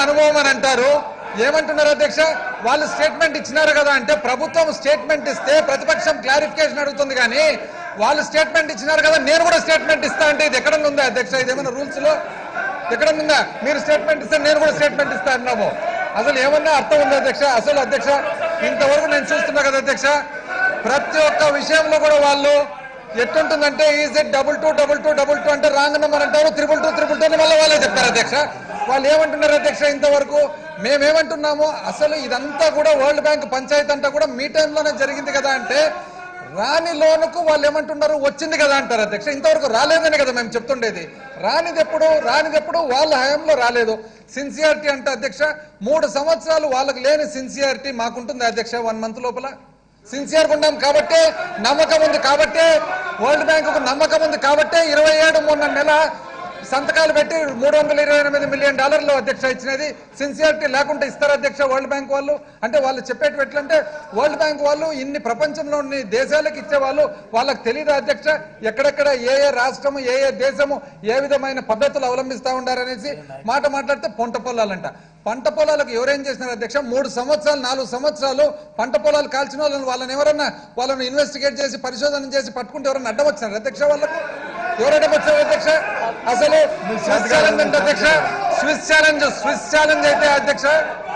అనుభవం అని అంటారు ఏమంటున్నారు అధ్యక్ష వాళ్ళు స్టేట్మెంట్ ఇచ్చినారు కదా అంటే ప్రభుత్వం స్టేట్మెంట్ ఇస్తే ప్రతిపక్షం క్లారిఫికేషన్ అడుగుతుంది కానీ వాళ్ళు స్టేట్మెంట్ ఇచ్చినారు కదా నేను కూడా స్టేట్మెంట్ ఇస్తా అంటే ఇది ఎక్కడ ఉందా అధ్యక్ష ఇదేమైనా రూల్స్ లో ఎక్కడ ఉందా మీరు స్టేట్మెంట్ ఇస్తే నేను కూడా స్టేట్మెంట్ ఇస్తా అన్నాము అసలు ఏమన్నా అర్థం ఉంది అధ్యక్ష అసలు అధ్యక్ష ఇంతవరకు నేను చూస్తున్నా కదా అధ్యక్ష ప్రతి ఒక్క విషయంలో కూడా వాళ్ళు ఎట్టుంటుందంటే is it double two double two double two అంటే రాంగ్ నెంబర్ అంటారు త్రిబుల్ టూ త్రిబుల్ టూ అని మళ్ళీ వాళ్ళే చెప్తారు అధ్యక్ష వాళ్ళు ఏమంటున్నారు అధ్యక్ష ఇంతవరకు మేమేమంటున్నాము అసలు ఇదంతా కూడా వరల్డ్ బ్యాంక్ పంచాయతీ అంతా కూడా మీ టైంలోనే జరిగింది కదా అంటే రాని లోనుకు వాళ్ళు ఏమంటున్నారు వచ్చింది కదా అంటారు అధ్యక్ష ఇంతవరకు రాలేదని కదా మేము చెప్తుండేది రానిది ఎప్పుడు రానిది ఎప్పుడు వాళ్ళ హయాంలో రాలేదు సిన్సియారిటీ అంటే అధ్యక్ష మూడు సంవత్సరాలు వాళ్ళకి లేని సిన్సియారిటీ మాకుంటుంది అధ్యక్ష వన్ మంత్ లోపల సిన్సియర్గా ఉన్నాం కాబట్టే నమ్మకం ఉంది కాబట్టే వరల్డ్ బ్యాంకు నమ్మకం ఉంది కాబట్టే ఇరవై ఏడు మొన్న నెల సంతకాలు పెట్టి మూడు వందల ఇరవై ఎనిమిది మిలియన్ డాలర్లు అధ్యక్ష ఇచ్చినది సిన్సియారిటీ లేకుండా ఇస్తారు అధ్యక్ష వరల్డ్ బ్యాంక్ వాళ్ళు అంటే వాళ్ళు చెప్పేటి ఎట్లంటే వరల్డ్ బ్యాంక్ వాళ్ళు ఇన్ని ప్రపంచంలో ఇన్ని దేశాలకు ఇచ్చే వాళ్ళు వాళ్ళకి తెలియదు అధ్యక్ష ఎక్కడెక్కడ ఏ ఏ రాష్ట్రము ఏ ఏ దేశము ఏ విధమైన పద్ధతులు అవలంబిస్తా ఉండారనేసి మాట మాట్లాడితే పొంట పొలాలంట పంట పొలాలకు ఎవరేం చేసినారు అధ్యక్ష మూడు సంవత్సరాలు నాలుగు సంవత్సరాలు పంట పొలాలు కాల్చిన వాళ్ళని వాళ్ళని ఎవరన్నా వాళ్ళని ఇన్వెస్టిగేట్ చేసి పరిశోధన చేసి పట్టుకుంటే ఎవరన్నా అడ్డం వచ్చినారు అధ్యక్ష వాళ్ళకు ఎవరు అడ్డం వచ్చారు అధ్యక్ష అసలు స్విస్ ఛాలెంజ్ అంటే అధ్యక్ష స్విస్ ఛాలెంజ్ స్విస్ ఛాలెంజ్ అయితే అధ్యక్ష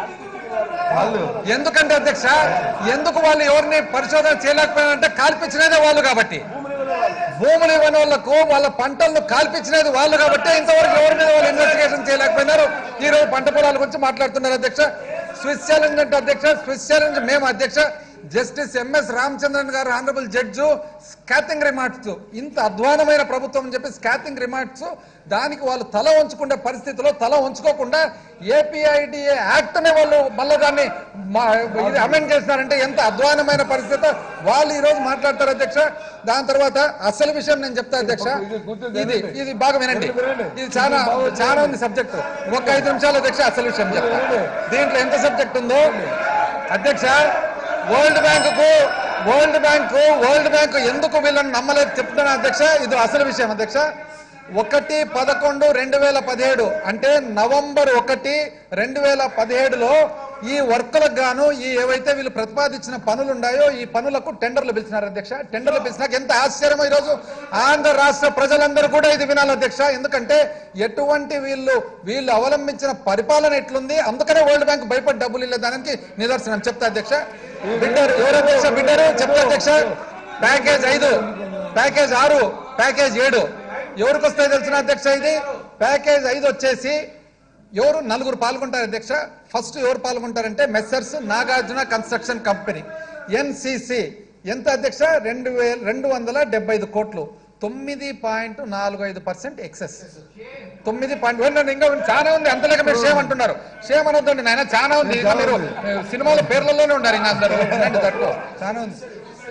ఎందుకంటే అధ్యక్ష ఎందుకు వాళ్ళు ఎవరిని పరిశోధన చేయలేకపోయారంటే కాల్పించినదే వాళ్ళు కాబట్టి భూములు ఇవ్వని వాళ్ళకు వాళ్ళ పంటలను కాల్పించినది వాళ్ళు కాబట్టి ఇంతవరకు ఎవరి మీద వాళ్ళు ఇన్వెస్టిగేషన్ చేయలేకపోయినారు ఈ రోజు పంట పొలాల గురించి మాట్లాడుతున్నారు అధ్యక్ష స్విస్ ఛాలెంజ్ అంటే అధ్యక్ష స్విస్ ఛాలెంజ్ మేము అధ్యక్ష జస్టిస్ ఎంఎస్ రామచంద్రన్ గారు ఆనరబుల్ జడ్జు స్కాతింగ్ రిమార్క్స్ ఇంత అధ్వానమైన ప్రభుత్వం అని చెప్పి స్కాతింగ్ రిమార్క్స్ దానికి వాళ్ళు తల ఉంచుకునే పరిస్థితిలో తల ఉంచుకోకుండా ఏపీఐడిఏ యాక్ట్ నే వాళ్ళు మళ్ళీ దాన్ని మా- ఇది అమెండ్ చేసినారంటే ఎంత అధ్వానమైన పరిస్థితి వాళ్ళు ఈ రోజు మాట్లాడతారు అధ్యక్ష దాని తర్వాత అసలు విషయం నేను చెప్తా అధ్యక్ష ఇది ఇది బాగా వినండి ఇది చాలా చాలా ఉంది సబ్జెక్ట్ ఒక ఐదు నిమిషాలు అధ్యక్ష అసలు విషయం చెప్తా దీంట్లో ఎంత సబ్జెక్ట్ ఉందో అధ్యక్ష వరల్డ్ బ్యాంక్ కు వరల్డ్ బ్యాంక్ వరల్డ్ బ్యాంక్ ఎందుకు వీళ్ళని నమ్మలేదు చెప్తున్నా అధ్యక్ష ఇది అసలు విషయం అధ్యక్ష ఒకటి పదకొండు రెండు వేల పదిహేడు అంటే నవంబర్ ఒకటి రెండు వేల పదిహేడులో ఈ వర్కులకు గాను ఈ ఏవైతే వీళ్ళు ప్రతిపాదించిన పనులు ఉన్నాయో ఈ పనులకు టెండర్లు పిలిచినారు అధ్యక్ష టెండర్లు పిలిచినాక ఎంత ఆశ్చర్యమో ఈరోజు ఆంధ్ర రాష్ట్ర ప్రజలందరూ కూడా ఇది వినాలి అధ్యక్ష ఎందుకంటే ఎటువంటి వీళ్ళు వీళ్ళు అవలంబించిన పరిపాలన ఎట్లుంది అందుకనే వరల్డ్ బ్యాంక్ భయపడి డబ్బులు ఇల్లేదానికి నిదర్శనం చెప్తా అధ్యక్ష బిడ్డరు ఎవరు అధ్యక్ష బిడ్డరు చెప్తా అధ్యక్ష ప్యాకేజ్ ఐదు ప్యాకేజ్ ఆరు ప్యాకేజ్ ఏడు ఎవరికి వస్తాయి తెలిసిన అధ్యక్ష ఇది ప్యాకేజ్ ఐదు వచ్చేసి ఎవరు నలుగురు పాల్గొంటారు అధ్యక్ష ఫస్ట్ ఎవరు పాల్గొంటారంటే Messrs Nagarjuna construction company NCC ఎంత అధ్యక్ష రెండు వేల రెండు వందల డెబ్బై ఐదు కోట్లు తొమ్మిది పాయింట్ నాలుగు ఐదు పర్సెంట్ ఎక్సెస్ తొమ్మిది పాయింట్ వినండి, ఇంకా చాలా ఉంది అంతలేక మీరు షేమ్ అంటున్నారు షేమ్ అనొద్దండి నాయన చాలా ఉంది ఇంకా మీరు సినిమాల పేర్లలోనే ఉన్నారు ఇంకా అందరూ వినండి తట్టుకో చాలా ఉంది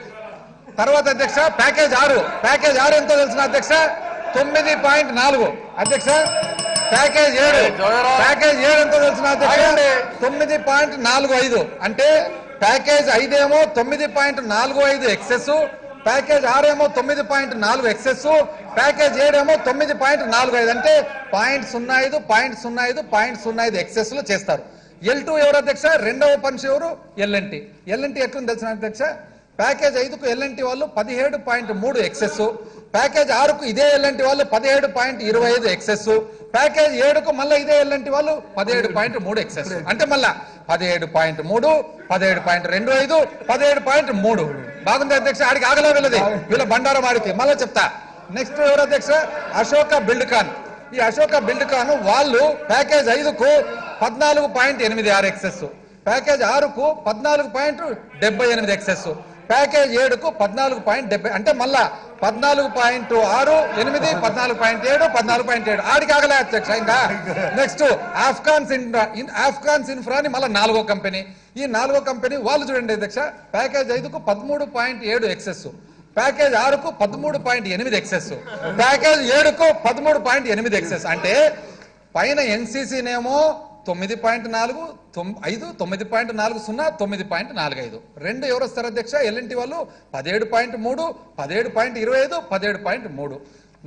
తర్వాత అధ్యక్ష ప్యాకేజ్ ఆరు ప్యాకేజ్ ఆరు ఎంతో తెలిసిన అధ్యక్ష తొమ్మిది పాయింట్ నాలుగు అధ్యక్ష ప్యాకేజ్ ఏడు ప్యాకేజ్ ఏడు ఎంతో తెలిసిన అధ్యక్ష తొమ్మిది పాయింట్ నాలుగు ఐదు అంటే ప్యాకేజ్ ఐదేమో తొమ్మిది పాయింట్ నాలుగు ఐదు ఎక్సెస్ ప్యాకేజ్ ఆరేమో తొమ్మిది పాయింట్ నాలుగు ఎక్సెస్ ప్యాకేజ్ ఏడేమో తొమ్మిది పాయింట్ నాలుగు ఐదు అంటే పాయింట్ సున్నా ఐదు పాయింట్ సున్నా ఐదు పాయింట్ సున్నా ఐదు ఎక్సెస్ లో చేస్తారు ఎల్ టూ ఎవరు అధ్యక్ష రెండవ పనిషి ఎవరు ఎల్ఎన్టీ ఎల్ఎన్టీ ఎట్లుంది తెలిసిన అధ్యక్ష ప్యాకేజ్ ఐదుకు ఎల్ఎన్టీ వాళ్ళు పదిహేడు పాయింట్ మూడు ఎక్సెస్ ప్యాకేజ్ ఆరుకు ఇదే ఎల్ఎన్టీ వాళ్ళు పదిహేడు పాయింట్ ఇరవై ఐదు ఎక్సెస్ ప్యాకేజ్ ఏడుకు మళ్ళీ ఇదే ఎల్ఎన్టీ వాళ్ళు పదిహేడు పాయింట్ మూడు ఎక్సెస్ అంటే మళ్ళా పదిహేడు పాయింట్ మూడు పదిహేడు పాయింట్ రెండు ఐదు పదిహేడు పాయింట్ మూడు బాగుంది అధ్యక్ష ఆడికి ఆగలే వీళ్ళది వీళ్ళ బండారం ఆడికి మళ్ళీ చెప్తా నెక్స్ట్ ఎవరు అధ్యక్ష అశోక బిల్డ్కాన్ ఈ అశోక బిల్డ్కాన్ వాళ్ళు ప్యాకేజ్ ఐదుకు పద్నాలుగు పాయింట్ ఎనిమిది ఆరు ఎక్సెస్ ప్యాకేజ్ ఆరుకు పద్నాలుగు పాయింట్ డెబ్బై ఎనిమిది ఎక్సెస్ ప్యాకేజ్ ఏడుకు పద్నాలుగు పాయింట్ డెబ్బై అంటే మళ్ళా పద్నాలుగు పాయింట్ ఆరు ఎనిమిది పద్నాలుగు పాయింట్ ఏడు పద్నాలుగు పాయింట్ ఏడు ఆడికి ఆగలే అధ్యక్ష ఇంకా next Afcons infra in- Afcons infra అని మళ్ళీ నాలుగో కంపెనీ ఈ నాలుగో కంపెనీ వాళ్ళు చూడండి అధ్యక్ష ప్యాకేజ్ ఐదుకు పదమూడు పాయింట్ ఏడు ఎక్సెస్ ప్యాకేజ్ ఆరుకు పదమూడు పాయింట్ ఎనిమిది ఎక్సెస్ ప్యాకేజ్ ఏడుకు పదమూడు పాయింట్ ఎనిమిది ఎక్సెస్ అంటే పైన ఎన్సీసీనేమో తొమ్మిది పాయింట్ నాలుగు తొమ్- ఐదు తొమ్మిది పాయింట్ నాలుగు సున్నా తొమ్మిది పాయింట్ నాలుగు ఐదు రెండు ఎవరు వస్తారు అధ్యక్ష ఎల్ఎన్టీ వాళ్ళు పదిహేడు పాయింట్ మూడు పదిహేడు పాయింట్ ఇరవై ఐదు పదిహేడు పాయింట్ మూడు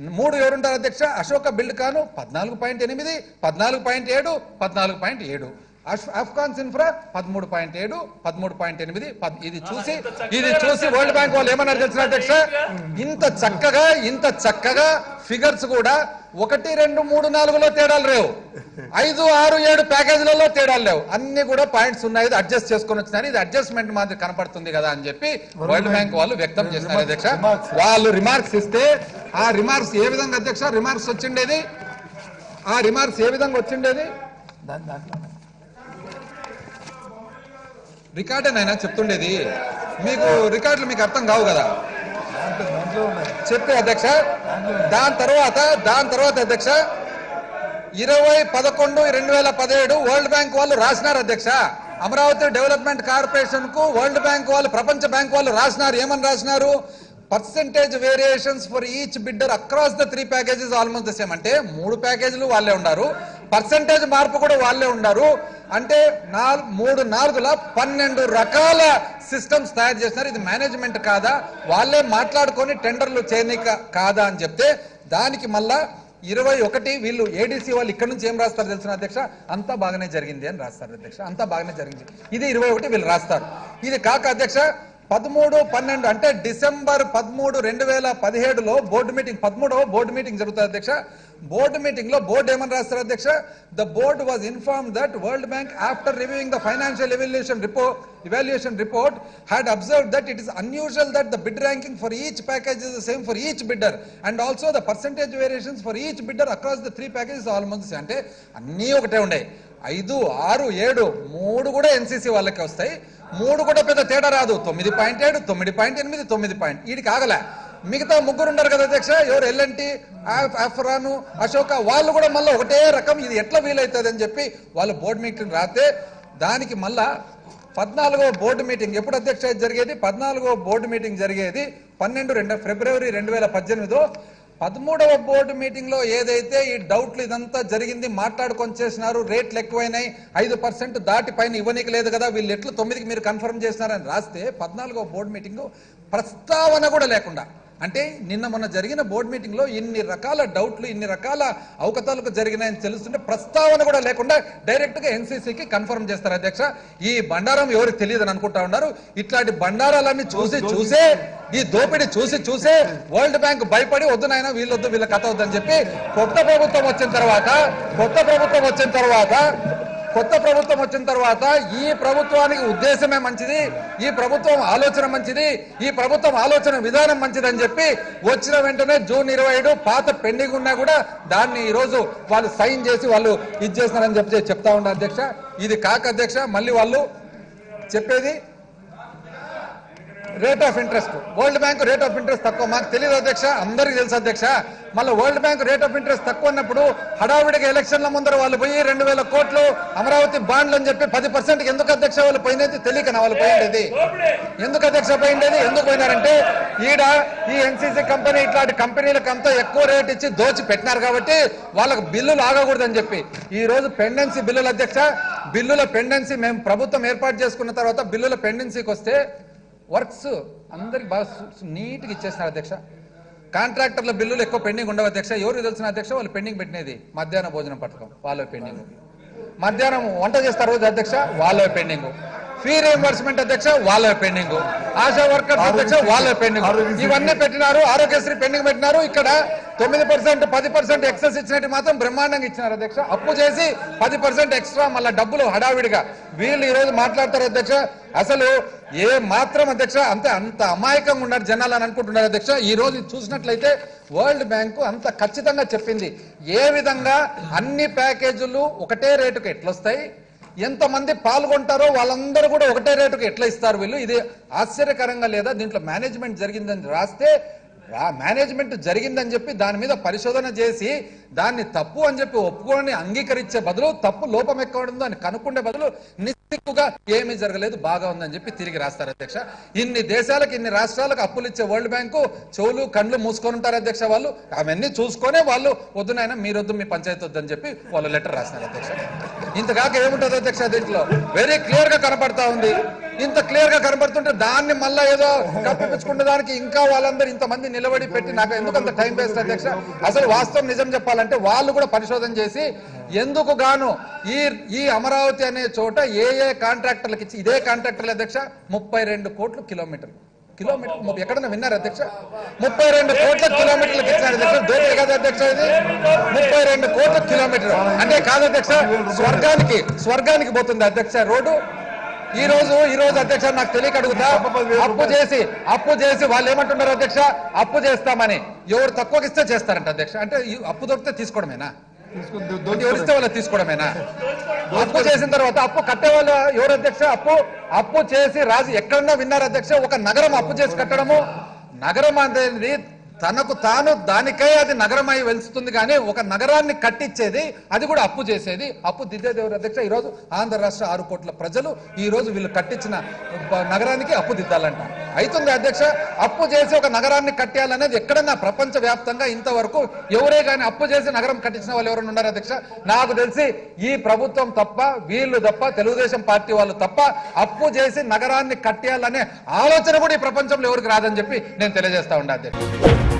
మూడు ఎవరుంటారు అధ్యక్ష అశోక బిల్డ్ కాను పద్నాలుగు పాయింట్ ఎనిమిది పద్నాలుగు పాయింట్ ఏడు పద్నాలుగు పాయింట్ ఏడు అఫ్- అఫ్ఘాన్స్ ఇన్ఫ్రా పదమూడు పాయింట్ ఏడు పదమూడు పాయింట్ ఎనిమిది పద్- ఇది చూసి ఇది చూసి వరల్డ్ బ్యాంక్ వాళ్ళు ఏమన్నారు తెలిసిన అధ్యక్ష ఇంత చక్కగా ఇంత చక్కగా ఫిగర్స్ కూడా ఒకటి రెండు మూడు నాలుగులో తేడాలు లేవు ఐదు ఆరు ఏడు ప్యాకేజీలలో తేడాలు లేవు అన్ని కూడా పాయింట్స్ ఉన్నాయి ఇది అడ్జస్ట్ చేసుకొని వచ్చినారు ఇది అడ్జస్ట్మెంట్ మాదిరి కనపడుతుంది కదా అని చెప్పి వరల్డ్ బ్యాంక్ వాళ్ళు వ్యక్తం చేస్తున్నారు అధ్యక్ష వాళ్ళు రిమార్క్స్ ఇస్తే ఆ రిమార్క్స్ ఏ విధంగా అధ్యక్ష రిమార్క్స్ వచ్చిండేది ఆ రిమార్క్స్ ఏ విధంగా వచ్చిండేది దాని దాంట్లో రికార్డేనైనా చెప్తుండేది మీకు రికార్డులు మీకు అర్థం కావు కదా దాంట్లో దాంట్లో ఉన్నాయి చెప్పే అధ్యక్ష దాని తర్వాత దాని తర్వాత అధ్యక్ష ఇరవై పదకొండు రెండు వేల పదిహేడు వరల్డ్ బ్యాంక్ వాళ్ళు రాసినారు అధ్యక్ష అమరావతి డెవలప్మెంట్ కార్పొరేషన్ కు వరల్డ్ బ్యాంక్ వాళ్ళు ప్రపంచ బ్యాంక్ వాళ్ళు రాసినారు ఏమని రాసినారు percentage variations for each bidder across the three packages almost the same అంటే మూడు ప్యాకేజీలు వాళ్ళే ఉన్నారు పర్సెంటేజ్ మార్పు కూడా వాళ్ళే ఉన్నారు అంటే నాలుగు మూడు నాలుగుల పన్నెండు రకాల సిస్టమ్స్ తయారు చేసినారు ఇది మేనేజ్మెంట్ కాదా వాళ్ళే మాట్లాడుకొని టెండర్లు చేయనిక కాదా అని చెప్తే దానికి మళ్ళా ఇరవై ఒకటి వీళ్ళు ఏడీసీ వాళ్ళు ఇక్కడ నుంచి ఏం రాస్తారు తెలిసిన అధ్యక్ష అంతా బాగానే జరిగింది అని రాస్తారు అధ్యక్ష అంతా బాగానే జరిగింది ఇది ఇరవై ఒకటి వీళ్ళు రాస్తారు ఇది కాక అధ్యక్ష పదమూడు పన్నెండు అంటే డిసెంబర్ పదమూడు రెండు వేల పదిహేడులో బోర్డు మీటింగ్ పదమూడవ బోర్డు మీటింగ్ జరుగుతుంది అధ్యక్ష బోర్డు మీటింగ్ లో బోర్డు ఏమని రాస్తారు అధ్యక్ష the board was informed that world bank after reviewing the financial evaluation report evaluation report had observed that it is unusual that the bid ranking for each package is the same for each bidder and also the percentage variations for each bidder across the three packages are almost the same అంటే అన్నీ ఒకటే ఉండే ఐదు ఆరు ఏడు మూడు కూడా NCC వాళ్ళకి వస్తాయి మూడు కూడా పెద్ద తేడా రాదు తొమ్మిది పాయింట్ ఏడు తొమ్మిది పాయింట్ ఎనిమిది తొమ్మిది పాయింట్ వీడికి ఆగలే మిగతా ముగ్గురు ఉన్నారు కదా అధ్యక్ష ఎవరు ఎల్ఎన్టీ అఫ్రాను అశోక వాళ్ళు కూడా మళ్ళీ ఒకటే రకం ఇది ఎట్లా వీలవుతుంది అని చెప్పి వాళ్ళు బోర్డు మీటింగ్ రాస్తే దానికి మళ్ళా పద్నాలుగో బోర్డు మీటింగ్ ఎప్పుడు అధ్యక్ష ఇది జరిగేది పద్నాలుగో బోర్డు మీటింగ్ జరిగేది పన్నెండు రెండు ఫిబ్రవరి రెండు వేల పద్దెనిమిదిలో పదమూడవ బోర్డు మీటింగ్ లో ఏదైతే ఈ డౌట్లు ఇదంతా జరిగింది మాట్లాడుకొని చేసినారు రేట్లు ఎక్కువైనాయి ఐదు పర్సెంట్ దాటి పైన ఇవ్వనీకి లేదు కదా వీళ్ళు ఎట్లా తొమ్మిదికి మీరు కన్ఫర్మ్ చేసినారని రాస్తే పద్నాలుగో బోర్డు మీటింగ్ ప్రస్తావన కూడా లేకుండా అంటే నిన్న మొన్న జరిగిన బోర్డు మీటింగ్ లో ఇన్ని రకాల డౌట్లు ఇన్ని రకాల అవకతవకలు జరిగినాయని తెలుస్తుంటే ప్రస్తావన కూడా లేకుండా డైరెక్ట్ గా ఎన్సీసీకి కన్ఫర్మ్ చేస్తారు అధ్యక్ష ఈ బండారం ఎవరికి తెలియదని అనుకుంటా ఉన్నారు ఇట్లాంటి బండారాలన్నీ చూసి చూసే ఈ దోపిడీ చూసి చూసే వరల్డ్ బ్యాంక్ భయపడి వద్దు నాయన వీళ్ళొద్దు వీళ్ళ కథ వద్దని చెప్పి కొత్త ప్రభుత్వం వచ్చిన తర్వాత కొత్త ప్రభుత్వం వచ్చిన తర్వాత కొత్త ప్రభుత్వం వచ్చిన తర్వాత ఈ ప్రభుత్వానికి ఉద్దేశమే మంచిది ఈ ప్రభుత్వం ఆలోచన మంచిది ఈ ప్రభుత్వం ఆలోచన విధానం మంచిది అని చెప్పి వచ్చిన వెంటనే జూన్ ఇరవై ఏడు పాత పెండింగ్ ఉన్నా కూడా దాన్ని ఈ రోజు వాళ్ళు సైన్ చేసి వాళ్ళు ఇది చేస్తున్నారని చెప్పి చెప్తా ఉన్నారు అధ్యక్ష ఇది కాక అధ్యక్ష మళ్ళీ వాళ్ళు చెప్పేది rate of interest world bank rate of interest తక్కువ మాకు తెలియదు అధ్యక్ష అందరికీ తెలుసు అధ్యక్ష మళ్ళీ world bank rate of interest తక్కువ ఉన్నప్పుడు హడావిడిగా ఎలక్షన్ల ముందర వాళ్ళు పోయి రెండు వేల కోట్లు అమరావతి బాండ్లు అని చెప్పి పది పర్సెంట్ ఎందుకు అధ్యక్ష వాళ్ళు పోయినది తెలియక వాళ్ళు పోయిండేది ఎందుకు అధ్యక్ష పోయిండేది ఎందుకు పోయినారంటే ఈడ ఈ ఎన్సీసీ కంపెనీ ఇట్లాంటి కంపెనీలకు అంతా ఎక్కువ రేట్ ఇచ్చి దోచి పెట్టినారు కాబట్టి వాళ్ళకు బిల్లులు ఆగకూడదని చెప్పి ఈ రోజు పెండెన్సీ బిల్లుల అధ్యక్ష బిల్లుల పెండెన్సీ మేము ప్రభుత్వం ఏర్పాటు చేసుకున్న తర్వాత బిల్లుల పెండెన్సీకి వస్తే వర్క్స్ అందరికి బాగా నీట్గా ఇచ్చేస్తున్నారు అధ్యక్ష కాంట్రాక్టర్ల బిల్లులు ఎక్కువ పెండింగ్ ఉండవు అధ్యక్ష ఎవరికి తెలిసిన అధ్యక్ష వాళ్ళు పెండింగ్ పెట్టినది మధ్యాహ్న భోజనం పథకం వాళ్ళ పెండింగ్ మధ్యాహ్నం వంట చేస్తారు రోజు అధ్యక్ష వాళ్ళ పెండింగ్ ఫీ రియంబర్స్మెంట్ అధ్యక్ష వాళ్ళ పెండింగ్ ఆశా వర్కర్స్ అధ్యక్ష వాళ్ళ పెండింగ్ ఇవన్నీ పెట్టినారు ఆరోగ్యశ్రీ పెండింగ్ పెట్టినారు ఇక్కడ తొమ్మిది పర్సెంట్ పది పర్సెంట్ ఎక్సెస్ ఇచ్చినట్టు మాత్రం బ్రహ్మాండంగా ఇచ్చినారు అధ్యక్ష అప్పు చేసి పది పర్సెంట్ ఎక్స్ట్రా మళ్ళీ డబ్బులు హడావిడిగా వీళ్ళు ఈ రోజు మాట్లాడతారు అధ్యక్ష అసలు ఏ మాత్రం అధ్యక్ష అంతే అంత అమాయకంగా ఉన్నారు జనాలు అని అనుకుంటున్నారు అధ్యక్ష ఈ రోజు చూసినట్లయితే వరల్డ్ బ్యాంకు అంత ఖచ్చితంగా చెప్పింది ఏ విధంగా అన్ని ప్యాకేజీలు ఒకటే రేటుకి ఎట్లొస్తాయి ఎంతమంది పాల్గొంటారో వాళ్ళందరూ కూడా ఒకటే రేటుకి ఎట్లా ఇస్తారు వీళ్ళు ఇది ఆశ్చర్యకరంగా లేదా దీంట్లో మేనేజ్మెంట్ జరిగిందని రాస్తే రా మేనేజ్మెంట్ జరిగిందని చెప్పి దాని మీద పరిశోధన చేసి దాన్ని తప్పు అని చెప్పి ఒప్పుకొని అంగీకరించే బదులు తప్పు లోపం ఎక్కడ ఉందో అని కనుక్కుండే బదులు నిస్సిగ్గుగా ఏమీ జరగలేదు బాగా ఉందని చెప్పి తిరిగి రాస్తారు అధ్యక్ష ఇన్ని దేశాలకు ఇన్ని రాష్ట్రాలకు అప్పులు ఇచ్చే వరల్డ్ బ్యాంకు చెవులు కండ్లు మూసుకొని ఉంటారు అధ్యక్ష వాళ్ళు అవన్నీ చూసుకొనే వాళ్ళు వద్దునైనా మీరొద్దు మీ పంచాయతీ వద్దని చెప్పి వాళ్ళు లెటర్ రాస్తారు అధ్యక్ష ఇంతకాక ఏముంటది అధ్యక్ష దీంట్లో వెరీ క్లియర్ గా కనపడతా ఉంది ఇంత క్లియర్ గా కనపడుతుంటే దాన్ని మళ్ళా ఏదో కప్పిపించుకునే దానికి ఇంకా వాళ్ళందరూ ఇంతమంది నిలబడి పెట్టి నాకు ఎందుకు అంత టైం వేస్ట్ అధ్యక్ష అసలు వాస్తవం నిజం చెప్పాలంటే వాళ్ళు కూడా పరిశోధన చేసి ఎందుకు గాను ఈ ఈ అమరావతి అనే చోట ఏ ఏ కాంట్రాక్టర్లకు ఇచ్చి ఇదే కాంట్రాక్టర్ల అధ్యక్ష ముప్పై రెండు కోట్లు కిలోమీటర్లు కిలోమీటర్ ము- ఎక్కడన్నా విన్నారు అధ్యక్ష ముప్పై రెండు కోట్ల కిలోమీటర్లకు ఇచ్చారు అధ్యక్ష దోపిడీ కదా అధ్యక్ష ఇది ముప్పై రెండు కోట్ల కిలోమీటర్ అంటే కాదు అధ్యక్ష స్వర్గానికి స్వర్గానికి పోతుంది అధ్యక్ష రోడ్డు ఈ రోజు ఈ రోజు అధ్యక్ష నాకు తెలియక అడుగుతా అప్పు చేసి అప్పు చేసి వాళ్ళు ఏమంటున్నారు అధ్యక్ష అప్పు చేస్తామని ఎవరు తక్కువకి ఇస్తే చేస్తారంట అధ్యక్ష అంటే ఈ అప్పు దొరికితే తీసుకోవడమేనా తీసుకుని దో- అంటే దోచుకోవడం. ఎవరిస్తే వాళ్ళు తీసుకోవడమేనా అప్పు చేసిన తర్వాత అప్పు కట్టేవాళ్ళు ఎవరు అధ్యక్ష అప్పు అప్పు చేసి రాజు ఎక్కడన్నా విన్నారు అధ్యక్ష ఒక నగరం అప్పు చేసి కట్టడము నగరం అనేది తనకు తాను దానికై అది నగరం అయి వెలుస్తుంది కానీ ఒక నగరాన్ని కట్టించేది అది కూడా అప్పు చేసేది అప్పు దిద్దేది ఎవరు అధ్యక్ష ఈ రోజు ఆంధ్ర రాష్ట్ర ఆరు కోట్ల ప్రజలు ఈ రోజు వీళ్ళు కట్టించిన బ- నగరానికి అప్పు దిద్దాలంట అవుతుంది అధ్యక్ష అప్పు చేసి ఒక నగరాన్ని కట్టేయాలనేది ఎక్కడన్నా ప్రపంచ వ్యాప్తంగా ఇంతవరకు ఎవరే కానీ అప్పు చేసి నగరం కట్టించిన వాళ్ళు ఎవరైనా ఉన్నారు అధ్యక్ష నాకు తెలిసి ఈ ప్రభుత్వం తప్ప వీళ్ళు తప్ప తెలుగుదేశం పార్టీ వాళ్ళు తప్ప అప్పు చేసి నగరాన్ని కట్టేయాలనే ఆలోచన కూడా ఈ ప్రపంచంలో ఎవరికి రాదని చెప్పి నేను తెలియజేస్తా ఉండే అధ్యక్ష